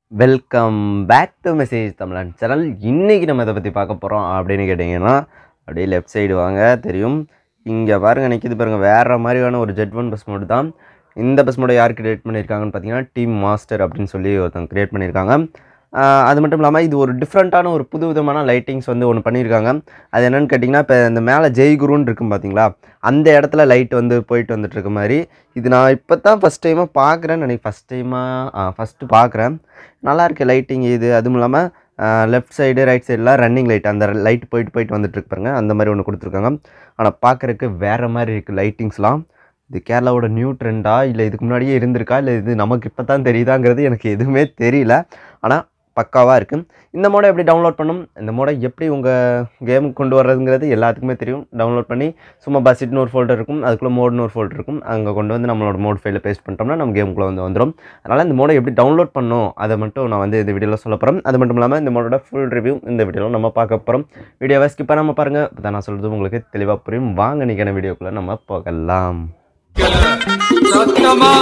welcome back to message Tamizhan channel இன்றைக்கி நம்ம இதை பற்றி பார்க்க போகிறோம் அப்படின்னு கேட்டிங்கன்னா அப்படியே லெஃப்ட் சைடு வாங்க தெரியும் இங்கே பாருங்கள் நிற்கிது பாருங்கள் வேறு மாதிரியான ஒரு ஜெட் ஒன் பஸ் மோடு தான் இந்த பஸ் மோடை யார் கிரியேட் பண்ணியிருக்காங்கன்னு பார்த்தீங்கன்னா டீம் மாஸ்டர் அப்படின்னு சொல்லி ஒருத்தவங்க கிரியேட் பண்ணியிருக்காங்க ஆஹ் அது மட்டும் இல்லாமல் இது ஒரு டிஃப்ரெண்ட்டான ஒரு புது விதமான லைட்டிங்ஸ் வந்து ஒன்று பண்ணியிருக்காங்க அது என்னென்னு கேட்டிங்கன்னா இப்போ இந்த மேலே ஜெய்குருன்னு இருக்கும் பார்த்தீங்களா அந்த இடத்துல லைட் வந்து போயிட்டு வந்துட்டு இருக்க மாதிரி இது நான் இப்போ தான் ஃபஸ்ட் டைமாக பார்க்குறேன்னு நினைக்கிறேன் ஃபஸ்ட் டைமாக ஃபஸ்ட்டு பார்க்குறேன் நல்லா இருக்கு லைட்டிங் இது அதுவும் இல்லாமல் லெஃப்ட் சைடு ரைட் சைடெலாம் ரன்னிங் லைட் அந்த லைட் போயிட்டு போயிட்டு வந்துட்டு இருக்கு பாருங்க அந்த மாதிரி ஒன்று கொடுத்துருக்காங்க ஆனால் பார்க்குறக்கு வேறு மாதிரி இருக்குது லைட்டிங்ஸ்லாம் இது கேரளாவோட நியூ ட்ரெண்டா இல்லை இதுக்கு முன்னாடியே இருந்திருக்கா இல்லை இது நமக்கு இப்போ தான் தெரியுதாங்கிறது எனக்கு எதுவுமே தெரியல ஆனால் பக்காவாக இருக்குது இந்த மோடை எப்படி டவுன்லோட் பண்ணும் இந்த மோடை எப்படி உங்கள் கேமுக்கு கொண்டு வர்றதுங்கிறது எல்லாத்துக்குமே தெரியும் டவுன்லோட் பண்ணி சும்மா பஸ்ஸிட்னு ஒரு ஃபோல்டர் இருக்கும் அதுக்குள்ளே மோட்னு ஒரு ஃபோல்டர் இருக்கும் அங்கே கொண்டு வந்து நம்மளோட மோட் ஃபைலில் பேஸ்ட் பண்ணிட்டோம்னா நம்ம கேமுக்குள்ளே வந்து வந்துடும் அதனால் இந்த மோடை எப்படி டவுன்லோட் பண்ணணும் அதை மட்டும் நான் வந்து இந்த வீடியோவில் சொல்ல போகிறேன் அது மட்டும் இல்லாமல் இந்த மோடோட ஃபுல் ரிவ்யூ இந்த வீடியோவில் நம்ம பார்க்க போகிறோம் வீடியோவை ஸ்கிப் பண்ணாமல் பாருங்கள் இப்போ நான் சொல்கிறது உங்களுக்கு தெளிவாக புரியும் வாங்க நிற்கிற வீடியோக்குள்ளே நம்ம போகலாம் சத்தமா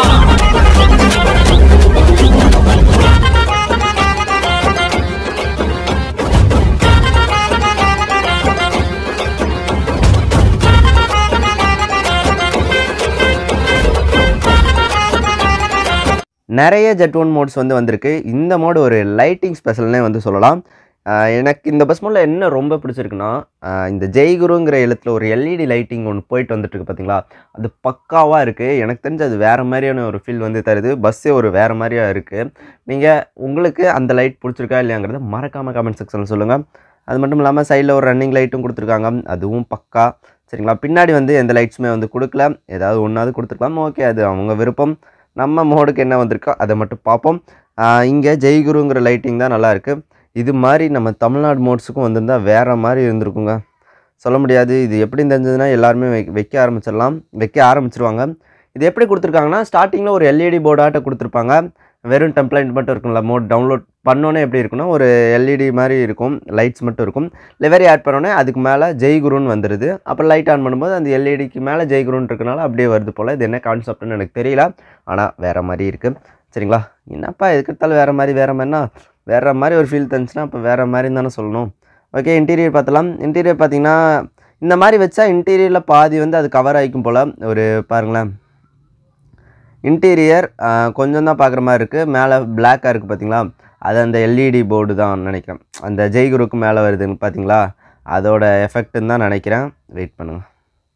நிறைய ஜெட் ஒன் மோட்ஸ் வந்து வந்திருக்கு இந்த மோடு ஒரு லைட்டிங் ஸ்பெஷல்னே வந்து சொல்லலாம் ஆஹ் எனக்கு இந்த பஸ் மோடில் என்ன ரொம்ப பிடிச்சிருக்குன்னா ஆஹ் இந்த ஜெய்குருங்கிற எழுத்துல ஒரு எல்இடி லைட்டிங் ஒன்று போயிட்டு வந்துட்டுருக்கு பார்த்தீங்களா அது பக்காவாக இருக்குது எனக்கு தெரிஞ்சு அது வேறு மாதிரியான ஒரு ஃபீல் வந்து தருது பஸ்ஸே ஒரு வேறு மாதிரியாக இருக்குது நீங்கள் உங்களுக்கு அந்த லைட் பிடிச்சிருக்கா இல்லையாங்கிறத மறக்காமல் கமெண்ட் செக்ஷனில் சொல்லுங்கள் அது மட்டும் இல்லாமல் சைடில் ஒரு ரன்னிங் லைட்டும் கொடுத்துருக்காங்க அதுவும் பக்கா சரிங்களா பின்னாடி வந்து எந்த லைட்ஸுமே வந்து கொடுக்கல ஏதாவது ஒன்றாவது கொடுத்துருக்கலாம் ஓகே அது அவங்க விருப்பம் நம்ம மோடுக்கு என்ன வந்திருக்கோ அதை மட்டும் பார்ப்போம் இங்கே ஜெய்குருங்கிற லைட்டிங் தான் நல்லா இருக்கு இது மாதிரி நம்ம தமிழ்நாடு மோட்ஸுக்கும் வந்திருந்தால் வேறு மாதிரி இருந்திருக்குங்க சொல்ல முடியாது இது எப்படி தெரிஞ்சதுன்னா எல்லாருமே வை வைக்க ஆரம்பிச்சிடலாம் வைக்க ஆரம்பிச்சிருவாங்க இது எப்படி கொடுத்துருக்காங்கன்னா ஸ்டார்டிங்கில் ஒரு எல்இடி போர்டாட்ட கொடுத்துருப்பாங்க வெறும் டெம்ப்ளைண்ட் மட்டும் இருக்கும்ல மோட் டவுன்லோட் பண்ணோன்னே எப்படி இருக்குன்னா ஒரு எல்இடி மாதிரி இருக்கும் லைட்ஸ் மட்டும் இருக்கும் லெவரி ஆட் பண்ணோன்னே அதுக்கு மேலே ஜெய்குருன்னு வந்துடுது அப்புறம் லைட் ஆன் பண்ணும்போது அந்த எல்இடிக்கு மேலே ஜெய்குருன்னு இருக்கனால அப்படியே வருது போல் இது என்ன கான்செப்ட்னு எனக்கு தெரியல ஆனால் வேறு மாதிரி இருக்குது சரிங்களா என்னப்பா எதுக்கெடுத்தாலும் வேறு மாதிரி வேறு மாதிரினா வேறு மாதிரி ஒரு ஃபீல் தந்துச்சுன்னா அப்போ வேறு மாதிரி தானே சொல்லணும் ஓகே இன்டீரியர் பார்த்தலாம் இன்டீரியர் பார்த்தீங்கன்னா இந்த மாதிரி வச்சா இன்டீரியரில் பாதி வந்து அது கவர் ஆகிக்கும் போல் ஒரு பாருங்களேன் இன்டீரியர் கொஞ்சம் தான் பார்க்குற மாதிரி இருக்குது மேலே பிளாக்காக இருக்குது பார்த்தீங்களா அது அந்த எல்இடி போர்டு தான் நினைக்கிறேன் அந்த ஜெய்குருக்கு மேலே வருதுன்னு பார்த்தீங்களா அதோட எஃபெக்ட்டுன்னு தான் நினைக்கிறேன் வெயிட் பண்ணுங்கள்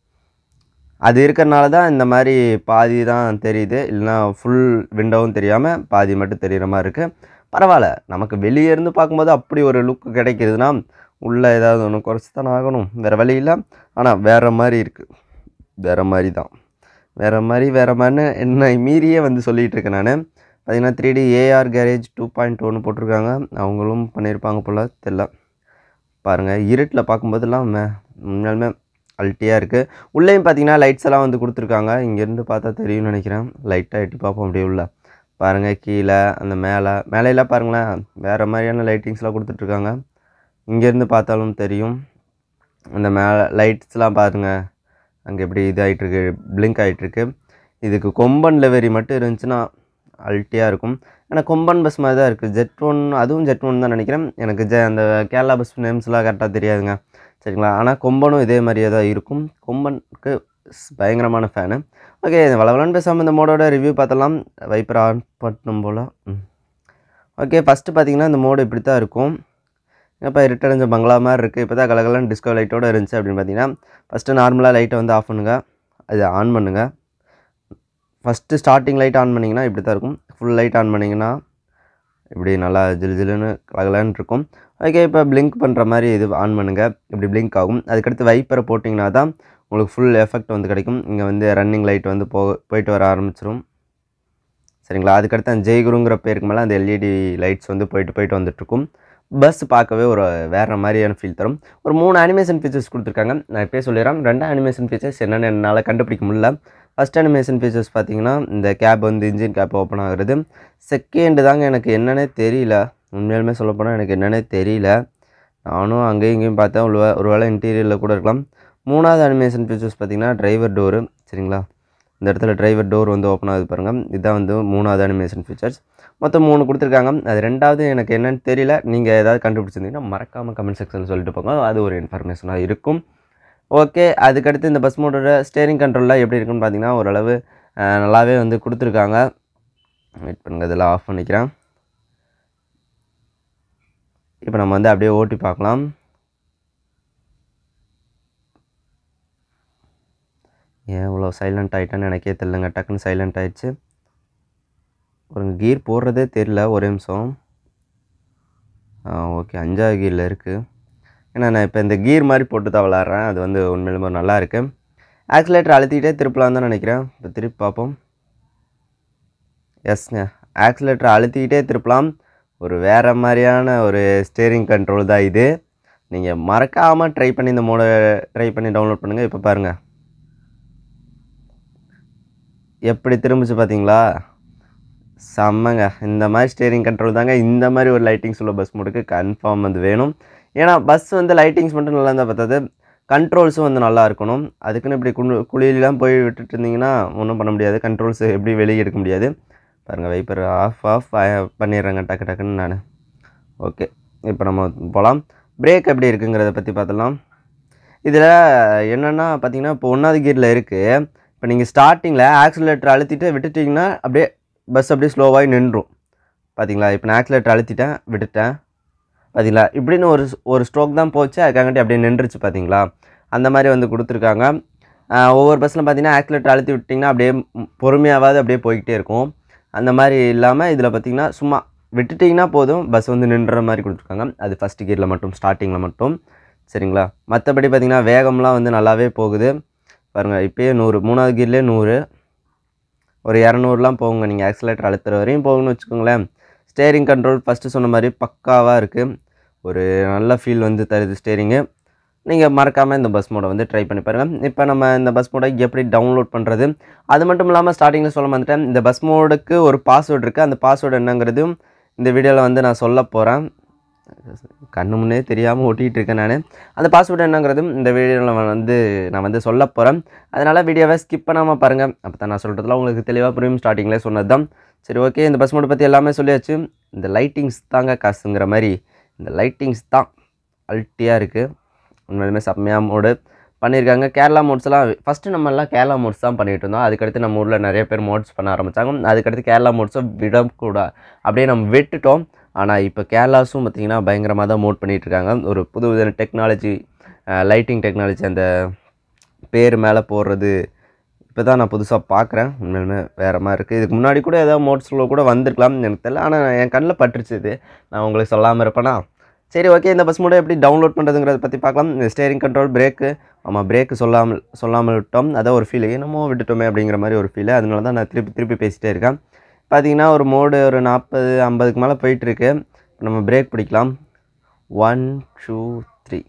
அது இருக்கிறனால தான் இந்த மாதிரி பாதி தான் தெரியுது இல்லைனா ஃபுல் விண்டோவும் தெரியாமல் பாதி மட்டும் தெரிகிற மாதிரி இருக்குது பரவாயில்ல நமக்கு வெளியே இருந்து பார்க்கும்போது அப்படி ஒரு லுக் கிடைக்கிறதுனா உள்ளே ஏதாவது ஒன்று குறைச்சி தானே ஆகணும் வேறு வழி இல்லை ஆனால் வேறு மாதிரி இருக்குது வேறு மாதிரி தான் வேறு மாதிரி வேறு மாதிரின்னு என்னை மீறியே வந்து சொல்லிகிட்டு இருக்கேன் நான் பார்த்தீங்கன்னா three D AR garage two point ஒன்று போட்டிருக்காங்க அவங்களும் பண்ணியிருப்பாங்க போல் தெரில பாருங்கள் இருட்டில் பார்க்கும்போதெல்லாம் மே- உண்மையாலுமே அல்ட்டியாக இருக்குது உள்ளேயும் பார்த்தீங்கன்னா லைட்ஸ் எல்லாம் வந்து கொடுத்துருக்காங்க இங்கேருந்து பார்த்தா தெரியும்னு நினைக்கிறேன் லைட்டாக எட்டி பார்ப்போம் அப்படியே உள்ள பாருங்கள் கீழே அந்த மேலே மேலையெல்லாம் பாருங்களேன் வேறு மாதிரியான லைட்டிங்ஸ்லாம் கொடுத்துட்ருக்காங்க இங்கேருந்து பார்த்தாலும் தெரியும் அந்த மேலே லைட்ஸ்லாம் பாருங்கள் அங்கே எப்படி இது ஆகிட்டுருக்கு பிளிங்க் ஆகிட்டுருக்கு இதுக்கு கொம்பன் லெவரி மட்டும் இருந்துச்சுன்னா அல்ட்டியாக இருக்கும் ஏன்னா கொம்பன் பஸ் மாதிரி தான் இருக்குது ஜெட் ஒன் அதுவும் ஜெட் ஒன் தான் நினைக்கிறேன் எனக்கு ஜெ அந்த கேரளா பஸ் நேம்ஸ்லாம் கரெக்டாக தெரியாதுங்க சரிங்களா ஆனால் கொம்பனும் இதே மாதிரியே தான் இருக்கும் கொம்பனுக்கு ஸ்- பயங்கரமான ஃபேனு ஓகே வளவலன்னு பேசாமல் இந்த மோடோட ரிவ்யூ பார்த்தலாம் வைப்பர் ஆன் பண்ணணும் போல் ஓகே ஃபஸ்ட்டு பார்த்தீங்கன்னா இந்த மோடு இப்படி தான் இருக்கும் இப்போ இருட்டடைஞ்ச பங்களா மாதிரி இருக்குது இப்போ தான் கலகலன்னு டிஸ்கோ லைட்டோட இருந்துச்சு அப்படின்னு பார்த்தீங்கன்னா ஃபஸ்ட்டு நார்மலாக லைட்டை வந்து ஆஃப் பண்ணுங்க அது ஆன் பண்ணுங்கள் ஃபஸ்ட்டு ஸ்டார்டிங் லைட் ஆன் பண்ணிங்கன்னா இப்படி தான் இருக்கும் ஃபுல் லைட் ஆன் பண்ணிங்கன்னா இப்படி நல்லா ஜிலு ஜிலுன்னு கலகலன்னு இருக்கும் ஓகே இப்போ பிளிங்க் பண்ணுற மாதிரி இது ஆன் பண்ணுங்கள் இப்படி பிளிங்க் ஆகும் அதுக்கடுத்து வைப்பரை போட்டிங்கன்னா தான் உங்களுக்கு ஃபுல் எஃபெக்ட் வந்து கிடைக்கும் இங்கே வந்து ரன்னிங் லைட் வந்து போ போயிட்டு வர ஆரம்பிச்சிரும் சரிங்களா அதுக்கடுத்து அந்த ஜெய்குருங்கிற பேருக்கு மேலே அந்த எல்இடி லைட்ஸ் வந்து போயிட்டு போயிட்டு வந்துட்டுருக்கும் பஸ் பார்க்கவே ஒரு வேறு மாதிரியான ஃபீல் தரும் ஒரு மூணு அனிமேஷன் ஃபீச்சர்ஸ் கொடுத்துருக்காங்க நான் இப்போயே சொல்லிடுறேன் ரெண்டு அனிமேஷன் ஃபீச்சர்ஸ் என்னென்னு என்னால் கண்டுபிடிக்க முடியல ஃபஸ்ட் அனிமேஷன் ஃபீச்சர்ஸ் பார்த்தீங்கன்னா இந்த கேப் வந்து இன்ஜின் கேப் ஓப்பன் ஆகுறது செகண்டு தாங்க எனக்கு என்னன்னே தெரியல உண்மையாலுமே சொல்லப்போனால் எனக்கு என்னன்னே தெரியல நானும் அங்கேயும் இங்கேயும் பார்த்தேன் ஒரு வே- ஒரு வேளை இன்டீரியரில் கூட இருக்கலாம் மூணாவது அனிமேஷன் ஃபீச்சர்ஸ் பார்த்தீங்கன்னா டிரைவர் டோரு சரிங்களா இந்த இடத்துல டிரைவர் டோர் வந்து ஓப்பன் ஆகுது பாருங்கள் இதுதான் வந்து மூணாவது அனிமேஷன் ஃபீச்சர்ஸ் மொத்தம் மூணு கொடுத்துருக்காங்க அது ரெண்டாவது எனக்கு என்னன்னு தெரியல நீங்கள் ஏதாவது கண்டுபிடிச்சிருந்தீங்கன்னா மறக்காமல் கமெண்ட் செக்ஷனில் சொல்லிட்டு போங்க அது ஒரு இன்ஃபர்மேஷனாக இருக்கும் ஓகே அதுக்கடுத்து இந்த பஸ் மோட்டோட ஸ்டேரிங் கண்ட்ரோலில் எப்படி இருக்குன்னு பார்த்தீங்கன்னா ஓரளவு அஹ், நல்லாவே வந்து கொடுத்துருக்காங்க வெயிட் பண்ணுங்க இதில் ஆஃப் பண்ணிக்கிறேன் இப்போ நம்ம வந்து அப்படியே ஓட்டி பார்க்கலாம் ஏன் இவ்வளோ சைலண்ட் ஆகிட்டேன்னு எனக்கே தெரிலங்க டக்குன்னு சைலண்ட் ஆயிடுச்சு ஒரு கீர் போடுறதே தெரில ஒரு நிமிஷம் ஆ ஓகே அஞ்சாவது கீரில் இருக்குது ஏன்னா நான் இப்போ இந்த கீர் மாதிரி போட்டு தான் விளாட்றேன் அது வந்து உண்மையிலுமே நல்லா இருக்கு ஆக்சிலேட்டர் அழுத்திக்கிட்டே திருப்பலாம் தான் நினைக்கிறேன் இப்போ திருப்பி பார்ப்போம் எஸ்ங்க ஆக்சிலேட்டர் அழுத்திக்கிட்டே திருப்பலாம் ஒரு வேறு மாதிரியான ஒரு ஸ்டேரிங் கண்ட்ரோல் தான் இது நீங்கள் மறக்காமல் ட்ரை பண்ணி இந்த மோடை ட்ரை பண்ணி டவுன்லோட் பண்ணுங்கள் இப்போ பாருங்கள் எப்படி திரும்பிச்சு பார்த்தீங்களா செம்மங்க இந்த மாதிரி ஸ்டேரிங் கண்ட்ரோல் தாங்க இந்த மாதிரி ஒரு லைட்டிங்ஸ் உள்ள பஸ் மோடுக்கு கன்ஃபார்ம் வந்து வேணும் ஏன்னா பஸ் வந்து லைட்டிங்ஸ் மட்டும் நல்லா இருந்தால் பார்த்தது கண்ட்ரோல்ஸும் வந்து நல்லா இருக்கணும் அதுக்குன்னு இப்படி குளு குழியிலாம் போய் விட்டுட்டு இருந்தீங்கன்னா ஒன்றும் பண்ண முடியாது கண்ட்ரோல்ஸ் எப்படி வெளியே எடுக்க முடியாது பாருங்கள் வைப்பர் ஆஃப் ஆஃப் பண்ணிடுறேங்க டக்கு டக்குன்னு நான் ஓகே இப்போ நம்ம போகலாம் பிரேக் எப்படி இருக்குங்கிறத பற்றி பார்த்தலாம் இதில் என்னென்னா பார்த்தீங்கன்னா இப்போ ஒன்றாவது கீரில் இருக்குது இப்போ நீங்கள் ஸ்டார்டிங்கில் ஆக்சிலேட்டர் அழுத்திட்டு விட்டுட்டிங்கன்னா அப்படியே பஸ் அப்படியே ஸ்லோவாகி நின்றும் பார்த்தீங்களா இப்போ நான் ஆக்சிலேட்டர் அழுத்திட்டேன் விட்டுட்டேன் பார்த்தீங்களா இப்படின்னு ஒரு ஒரு ஸ்ட்ரோக் தான் போச்சு அதுக்காகட்டி அப்படியே நின்றுச்சு பார்த்தீங்களா அந்த மாதிரி வந்து கொடுத்துருக்காங்க ஆஹ் ஒவ்வொரு பஸ்ஸில் பார்த்தீங்கன்னா ஆக்சிலேட்டர் அழுத்தி விட்டிங்கன்னா அப்படியே ம், பொறுமையாவது அப்படியே போய்கிட்டே இருக்கும் அந்த மாதிரி இல்லாமல் இதில் பார்த்தீங்கன்னா சும்மா விட்டுட்டிங்கன்னா போதும் பஸ் வந்து நின்ற மாதிரி கொடுத்துருக்காங்க அது ஃபஸ்ட் கியரில் மட்டும் ஸ்டார்டிங்கில் மட்டும் சரிங்களா மற்றபடி பார்த்தீங்கன்னா வேகம்லாம் வந்து நல்லாவே போகுது பாருங்கள் இப்போயே நூறு மூணாவது கீர்லேயே நூறு ஒரு இரநூறுலாம் போகுங்க நீங்கள் ஆக்சிலேட்டர் அழுத்துற வரையும் போகணும்னு வச்சுக்கோங்களேன் ஸ்டேரிங் கண்ட்ரோல் ஃபஸ்ட்டு சொன்ன மாதிரி பக்காவாக இருக்குது ஒரு நல்ல ஃபீல் வந்து தருது ஸ்டேரிங்கு நீங்கள் மறக்காமல் இந்த பஸ் மோடை வந்து ட்ரை பண்ணி பாருங்கள் இப்போ நம்ம இந்த பஸ் மோடை எப்படி டவுன்லோட் பண்ணுறது அது மட்டும் இல்லாமல் ஸ்டார்டிங்கில் சொல்ல வந்துட்டேன் இந்த பஸ் மோடுக்கு ஒரு பாஸ்வேர்டு இருக்குது அந்த பாஸ்வேர்டு என்னங்கிறதும் இந்த வீடியோவில் வந்து நான் சொல்ல போகிறேன் கண்ணு முன்னே தெரியாமல் ஒட்டிகிட்டு இருக்கேன் நான் அந்த பாஸ்வேர்டு என்னங்கிறதும் இந்த வீடியோவில் வந்து நான் வந்து சொல்ல போகிறேன் அதனால் வீடியோவை ஸ்கிப் பண்ணாமல் பாருங்கள் அப்போ தான் நான் சொல்கிறதுல உங்களுக்கு தெளிவாக புரியும் ஸ்டார்டிங்லேயே சொன்னது தான் சரி ஓகே இந்த பஸ் மோடு பற்றி எல்லாமே சொல்லியாச்சு இந்த லைட்டிங்ஸ் தாங்க காசுங்கிற மாதிரி இந்த லைட்டிங்ஸ் தான் அல்ட்டியாக இருக்குது உண்மையிலுமே செம்மையாக மோடு பண்ணியிருக்காங்க கேரளா மோட்ஸ்லாம் ஃபஸ்ட்டு நம்ம எல்லாம் கேரளா மோட்ஸ் தான் பண்ணிகிட்டு இருந்தோம் அதுக்கடுத்து நம்ம ஊரில் நிறைய பேர் மோட்ஸ் பண்ண ஆரம்பித்தாங்க அதுக்கடுத்து கேரளா மோட்ஸை விடக்கூடாது அப்படியே நம்ம விட்டுட்டோம் ஆனால் இப்போ கேரளாஸும் பார்த்திங்கன்னா பயங்கரமாக தான் மோட் பண்ணிகிட்டு இருக்காங்க ஒரு புது வித டெக்னாலஜி லைட்டிங் டெக்னாலஜி அந்த பேர் மேலே போடுறது இப்போ தான் நான் புதுசாக பார்க்குறேன் உண்மையிலுமே வேறு மாதிரி இருக்குது இதுக்கு முன்னாடி கூட ஏதாவது மோட்ஸில் கூட வந்திருக்கலாம் எனக்கு தெரியல ஆனால் என் கண்ணில் பட்டுருச்சு இது நான் உங்களுக்கு சொல்லாமல் இருப்பேனா சரி ஓகே இந்த பஸ் மோடை எப்படி டவுன்லோட் பண்ணுறதுங்கிறத பற்றி பார்க்கலாம் இந்த ஸ்டேரிங் கண்ட்ரோல் பிரேக்கு ஆமாம் பிரேக்கு சொல்லாமல் சொல்லாமல் விட்டோம் அதான் ஒரு ஃபீல் என்னமோ விட்டுட்டோமே அப்படிங்கிற மாதிரி ஒரு ஃபீல் அதனால தான் நான் திருப்பி திருப்பி பேசிகிட்டே இருக்கேன் பார்த்தீங்கன்னா ஒரு மோடு ஒரு நாற்பது ஐம்பதுக்கு மேலே போயிட்டுருக்கு நம்ம பிரேக் பிடிக்கலாம் ஒன் டூ த்ரீ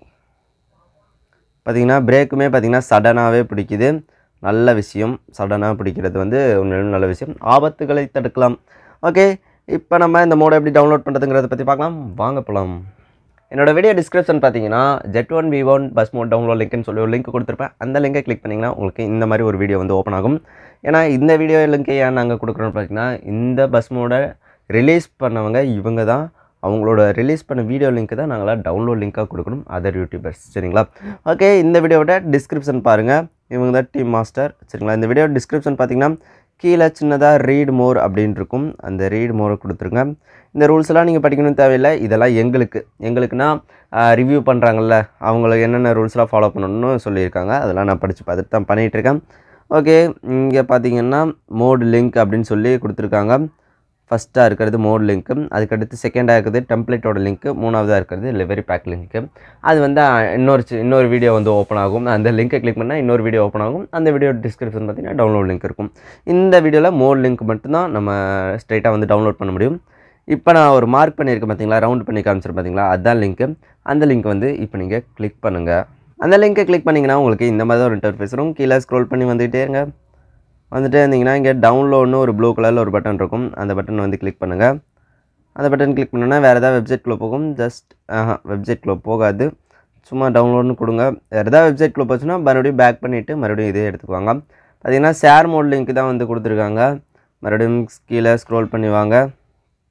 பார்த்தீங்கன்னா பிரேக்குமே பார்த்தீங்கன்னா சடனாகவே பிடிக்குது நல்ல விஷயம் சடனாக பிடிக்கிறது வந்து உண்மையிலும் நல்ல விஷயம் ஆபத்துகளை தடுக்கலாம் ஓகே இப்போ நம்ம இந்த மோடை எப்படி டவுன்லோட் பண்ணுறதுங்கிறத பற்றி பார்க்கலாம் வாங்க போகலாம் என்னோட வீடியோ டிஸ்கிரிப்ஷன் பார்த்தீங்கன்னா jet one V one bus mode download லிங்க்னு சொல்லி ஒரு லிங்க் கொடுத்துருப்பேன் அந்த லிங்கை கிளிக் பண்ணிங்கன்னா உங்களுக்கு இந்த மாதிரி ஒரு வீடியோ வந்து ஓப்பன் ஆகும் ஏன்னா இந்த வீடியோ லிங்க்கை ஏன் நாங்கள் கொடுக்குறோம்னு பார்த்தீங்கன்னா இந்த பஸ் மோடை ரிலீஸ் பண்ணவங்க இவங்க தான் அவங்களோட ரிலீஸ் பண்ண வீடியோ லிங்க் தான் நாங்களாம் டவுன்லோட் லிங்காக கொடுக்கணும் அதர் யூடியூபர்ஸ் சரிங்களா ஓகே இந்த வீடியோவோட டிஸ்கிரிப்ஷன் பாருங்கள் இவங்க தான் டீம் மாஸ்டர் சரிங்களா இந்த வீடியோ டிஸ்கிரிப்ஷன் பார்த்தீங்கன்னா கீழே சின்னதாக ரீட் மோர் அப்படின்னு இருக்கும் அந்த ரீட் மோரை கொடுத்துருங்க இந்த ரூல்ஸ் எல்லாம் நீங்கள் படிக்கணும் தேவையில்லை இதெல்லாம் எங்களுக்கு எங்களுக்குன்னா ரிவ்யூ பண்ணுறாங்கல்ல அவங்களுக்கு என்னென்ன ரூல்ஸ்லாம் ஃபாலோ பண்ணணும்னு சொல்லியிருக்காங்க அதெல்லாம் நான் படித்து பார்த்துட்டு தான் பண்ணிகிட்ருக்கேன் ஓகே இங்கே பார்த்தீங்கன்னா மோட் லிங்க் அப்படின்னு சொல்லி கொடுத்துருக்காங்க ஃபஸ்ட்டாக இருக்கிறது மோட் லிங்க்கு அதுக்கடுத்து செகண்டாக இருக்கிறது டெம்ப்ளேட்டோட லிங்க்கு மூணாவதாக இருக்கிறது லெவரி பேக் லிங்க்கு அது வந்து அஹ், இன்னொரு சி- இன்னொரு வீடியோ வந்து ஓப்பன் ஆகும் அந்த லிங்கை கிளிக் பண்ணால் இன்னொரு வீடியோ ஓப்பன் ஆகும் அந்த வீடியோ டிஸ்கிரிப்ஷன் பார்த்தீங்கன்னா டவுன்லோட் லிங்க் இருக்கும் இந்த வீடியோவில் மோட் லிங்க் மட்டும்தான் நம்ம ஸ்ட்ரைட்டாக வந்து டவுன்லோட் பண்ண முடியும் இப்போ நான் ஒரு மார்க் பண்ணியிருக்கேன் பார்த்தீங்களா ரவுண்ட் பண்ணி காமிச்சிருக்கேன் பார்த்தீங்களா அதுதான் லிங்க்கு அந்த லிங்க் வந்து இப்போ நீங்கள் கிளிக் பண்ணுங்கள் அந்த லிங்கை கிளிக் பண்ணிங்கன்னா உங்களுக்கு இந்த மாதிரி தான் ஒரு இன்டர்ஃபேஸ் வரும் கீழே ஸ்க்ரோல் பண்ணி வந்துகிட்டே இருங்க வந்துட்டே இருந்தீங்கன்னா இங்கே டவுன்லோட்னு ஒரு ப்ளூ கலரில் ஒரு பட்டன் இருக்கும் அந்த பட்டன் வந்து கிளிக் பண்ணுங்கள் அந்த பட்டன் கிளிக் பண்ணோன்னா வேறு ஏதாவது வெப்சைட்குள்ளே போகும் ஜஸ்ட் ஆஹா வெப்சைட்குள்ளே போகாது சும்மா டவுன்லோட்னு கொடுங்க வேறு ஏதாவது வெப்சைட்குள்ளே போச்சுன்னா மறுபடியும் பேக் பண்ணிவிட்டு மறுபடியும் இதே எடுத்துக்குவாங்க பார்த்தீங்கன்னா ஷேர் மோட் லிங்க் தான் வந்து கொடுத்துருக்காங்க மறுபடியும் கீழே ஸ்க்ரோல் பண்ணி வாங்க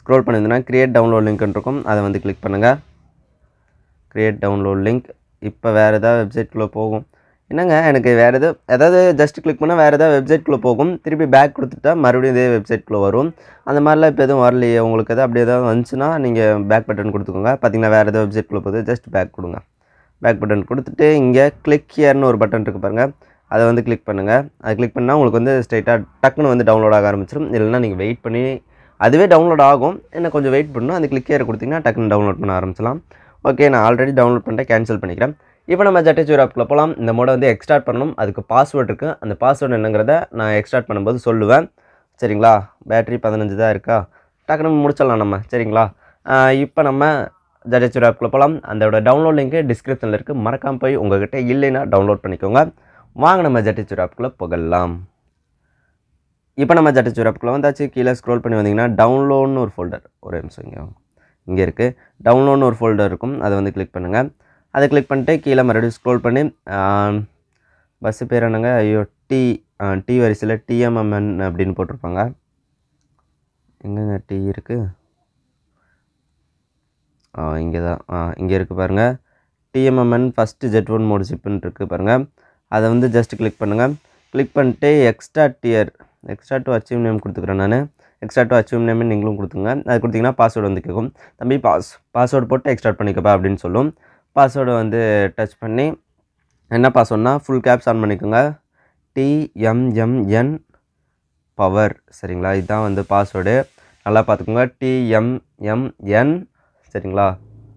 ஸ்க்ரோல் பண்ணியிருந்தீங்கன்னா க்ரியேட் டவுன்லோட் லிங்க்னு இருக்கும் அதை வந்து கிளிக் பண்ணுங்கள் க்ரியேட் டவுன்லோட் லிங்க் இப்போ வேறு ஏதாவது வெப்சைட்குள்ளே போகும் என்னங்க எனக்கு வேறு எதாவது அதாவது ஜஸ்ட் கிளிக் பண்ணால் வேறு ஏதாவது வெப்சைட்குள்ளே போகும் திருப்பி பேக் கொடுத்துட்டா மறுபடியும் இதே வெப்சைட்குள்ளே வரும் அந்த மாதிரிலாம் இப்போ எதுவும் வரலையே உங்களுக்கு எதாவது அப்படி ஏதாவது வந்துச்சுன்னா நீங்கள் பேக் பட்டன் கொடுத்துக்கோங்க பார்த்தீங்கன்னா வேறு ஏதாவது வெப்சைட்குள்ளே போகுது ஜஸ்ட் பேக் கொடுங்க பேக் பட்டன் கொடுத்துட்டு இங்கே கிளிக் ஹியர்னு ஒரு பட்டன் இருக்குது பாருங்கள் அதை வந்து கிளிக் பண்ணுங்கள் அதை கிளிக் பண்ணால் உங்களுக்கு வந்து ஸ்ட்ரைட்டாக டக்குன்னு வந்து டவுன்லோட் ஆக ஆரம்பிச்சிடும் இல்லைன்னா நீங்கள் வெயிட் பண்ணி அதுவே டவுன்லோட் ஆகும் என்ன கொஞ்சம் வெயிட் பண்ணணும் அந்த கிளிக் ஹியர் கொடுத்தீங்கன்னா டக்குன்னு டவுன்லோட் பண்ண ஆரம்பிச்சலாம் ஓகே நான் ஆல்ரெடி டவுன்லோட் பண்ணிட்டேன் கேன்சல் பண்ணிக்கிறேன் இப்போ நம்ம ஜட்டேச்சூர் ஆப்பில் போகலாம் இந்த மோடை வந்து எக்ஸ்ட்ராக்ட் பண்ணணும் அதுக்கு பாஸ்வேர்டு இருக்குது அந்த பாஸ்வேர்டு என்னங்கிறத நான் எக்ஸ்ட்ராக்ட் பண்ணும்போது சொல்லுவேன் சரிங்களா பேட்டரி பதினஞ்சு தான் இருக்கா டக்குன்னு முடிச்சிடலாம் நம்ம சரிங்களா இப்போ நம்ம ஜடேச்சூர் ஆப்பில் போகலாம் அதோட டவுன்லோட் லிங்க்கு டிஸ்கிரிப்ஷனில் இருக்குது மறக்காமல் போய் உங்ககிட்ட இல்லைன்னா டவுன்லோட் பண்ணிக்கோங்க வாங்க நம்ம ஜட்டேச்சூர் ஆப்புக்குள்ளே போகலாம் இப்போ நம்ம ஜட்டேச்சூர் ஆப்புக்குள்ளே வந்தாச்சு கீழே ஸ்க்ரோல் பண்ணி வந்தீங்கன்னா டவுன்லோட்னு ஒரு ஃபோல்டர் ஒரு நிமிஷம் இங்கே இங்கே இருக்குது டவுன்லோட்னு ஒரு ஃபோல்டர் இருக்கும் அதை வந்து கிளிக் பண்ணுங்கள் அதை கிளிக் பண்ணிட்டு கீழே மறுபடியும் ஸ்க்ரோல் பண்ணி பஸ்ஸு பேர் என்னங்க ஐயோ டி டி வரிசையில் டிஎம்எம்என் அப்படின்னு போட்டிருப்பாங்க எங்கங்க டி இருக்குது ஆ இங்கே தான் ஆ இங்கே இருக்குது பாருங்கள் TMMN first jet one mode சிப்புன்னு இருக்குது பாருங்கள் அதை வந்து ஜஸ்ட் கிளிக் பண்ணுங்கள் கிளிக் பண்ணிட்டு எக்ஸ்ட்ரா டியர் எக்ஸ்ட்ரா டு அச்சீவ் நேம் கொடுத்துக்கிறேன் நான் எக்ஸ்ட்ரா டு அச்சீவ் நேம் நீங்களும் கொடுத்துங்க அது கொடுத்தீங்கன்னா பாஸ்வேர்டு வந்து கேட்கும் தம்பி பாஸ் பாஸ்வேர்டு போட்டு எக்ஸ்ட்ராக்ட் பண்ணிக்கப்பா அப்படின்னு சொல்லும் பாஸ்வேர்டை வந்து டச் பண்ணி என்ன பாஸ்வேர்ட்னா ஃபுல் கேப்ஸ் ஆன் பண்ணிக்கோங்க டிஎம்எம்என் பவர் சரிங்களா இதுதான் வந்து பாஸ்வேர்டு நல்லா பார்த்துக்கோங்க டிஎம்எம்என் சரிங்களா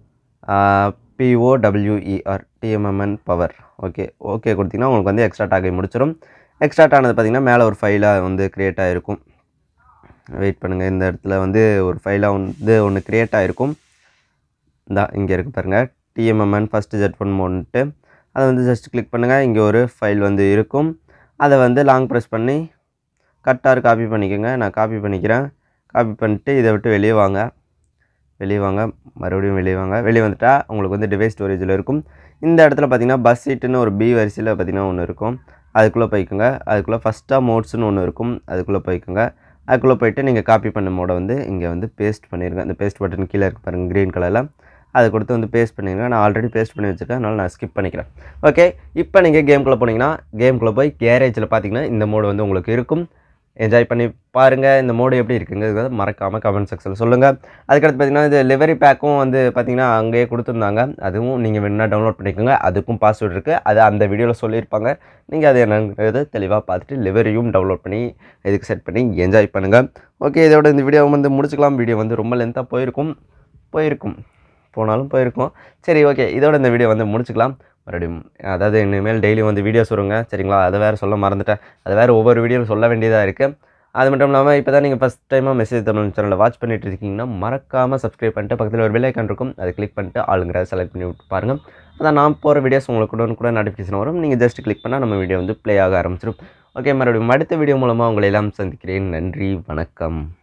P O W E R TMMN power okay okay கொடுத்தீங்கன்னா உங்களுக்கு வந்து எக்ஸ்ட்ராட் ஆகி முடிச்சிடும் எக்ஸ்ட்ராட் ஆனது பார்த்திங்கன்னா மேலே ஒரு ஃபைலாக வந்து க்ரியேட் ஆகிருக்கும் வெயிட் பண்ணுங்கள் இந்த இடத்துல வந்து ஒரு ஃபைலாக வந்து ஒன்று க்ரியேட் ஆகிருக்கும் இந்த இங்கே இருக்குது பாருங்கள் TMMN first jet one mode அதை வந்து ஜஸ்ட் கிளிக் பண்ணுங்கள் இங்கே ஒரு ஃபைல் வந்து இருக்கும் அதை வந்து லாங் ப்ரெஸ் பண்ணி கட்டார் காப்பி பண்ணிக்கோங்க நான் காப்பி பண்ணிக்கிறேன் காப்பி பண்ணிட்டு இதை விட்டு வெளியே வாங்க வெளியே வாங்க மறுபடியும் வெளியே வாங்க வெளியே வந்துட்டா உங்களுக்கு வந்து டிவைஸ் ஸ்டோரேஜில் இருக்கும் இந்த இடத்துல பார்த்தீங்கன்னா பஸ் சீட்டுன்னு ஒரு பி வரிசையில் பார்த்தீங்கன்னா ஒன்று இருக்கும் அதுக்குள்ளே போய்க்குங்க அதுக்குள்ளே ஃபஸ்ட்டாக மோட்ஸ்னு ஒன்று இருக்கும் அதுக்குள்ளே போய்க்குங்க அதுக்குள்ளே போயிட்டு நீங்கள் காப்பி பண்ண மோடை வந்து இங்கே வந்து பேஸ்ட் பண்ணிடுங்க அந்த பேஸ்ட் பட்டன் கீழே இருக்கு பாருங்கள் க்ரீன் கலரில் அதை கொடுத்து வந்து பேஸ்ட் பண்ணிடுங்க நான் ஆல்ரெடி பேஸ்ட் பண்ணி வச்சுருக்கேன் அதனால் நான் ஸ்கிப் பண்ணிக்கிறேன் ஓகே இப்போ நீங்கள் கேம்குள்ளே போனீங்கன்னா கேம்குள்ளே போய் கேரேஜில் பார்த்தீங்கன்னா இந்த மோடு வந்து உங்களுக்கு இருக்கும் என்ஜாய் பண்ணி பாருங்கள் இந்த மோடு எப்படி இருக்குங்கிறது மறக்காமல் கமெண்ட் செக்ஷனில் சொல்லுங்கள் அதுக்கடுத்து பார்த்தீங்கன்னா இது லிவரி பேக்கும் வந்து பார்த்தீங்கன்னா அங்கேயே கொடுத்துருந்தாங்க அதுவும் நீங்கள் வேணால் டவுன்லோட் பண்ணிக்கோங்க அதுக்கும் பாஸ்வேர்டு இருக்குது அது அந்த வீடியோவில் சொல்லியிருப்பாங்க நீங்கள் அது என்னங்கிறது தெளிவாக பார்த்துட்டு லிவரியும் டவுன்லோட் பண்ணி இதுக்கு செட் பண்ணி என்ஜாய் பண்ணுங்கள் ஓகே இதோட இந்த வீடியோ வந்து முடிச்சுக்கலாம் வீடியோ வந்து ரொம்ப லென்த்தாக போயிருக்கும் போயிருக்கும் போனாலும் போயிருக்கும் சரி ஓகே இதோட இந்த வீடியோ வந்து முடிச்சுக்கலாம் மறுபடியும் அதாவது இனிமேல் டெய்லி வந்து வீடியோஸ் வருங்க சரிங்களா அதை வேறு சொல்ல மறந்துட்டேன் அது வேறு ஒவ்வொரு வீடியோவில் சொல்ல வேண்டியதாக இருக்குது அது மட்டும் இல்லாமல் இப்போ தான் நீங்கள் ஃபஸ்ட் டைமாக மெசேஜ் தமிழ் சேனலில் வாட்ச் பண்ணிட்டு இருக்கீங்கன்னா மறக்காமல் சப்ஸ்கிரைப் பண்ணிட்டு பக்கத்தில் ஒரு பெல்லைக்கான் இருக்கும் அதை கிளிக் பண்ணிட்டு ஆளுங்கிற செலக்ட் பண்ணி விட்டு பாருங்கள் அதான் நான் போகிற வீடியோஸ் உங்களுக்கு கூட கூட நோட்டிஃபிகேஷன் வரும் நீங்கள் ஜஸ்ட் கிளிக் பண்ணால் நம்ம வீடியோ வந்து ப்ளே ஆக ஆரம்பிச்சிடும் ஓகே மறுபடியும் அடுத்த வீடியோ மூலமாக உங்களை எல்லாம் சந்திக்கிறேன் நன்றி வணக்கம்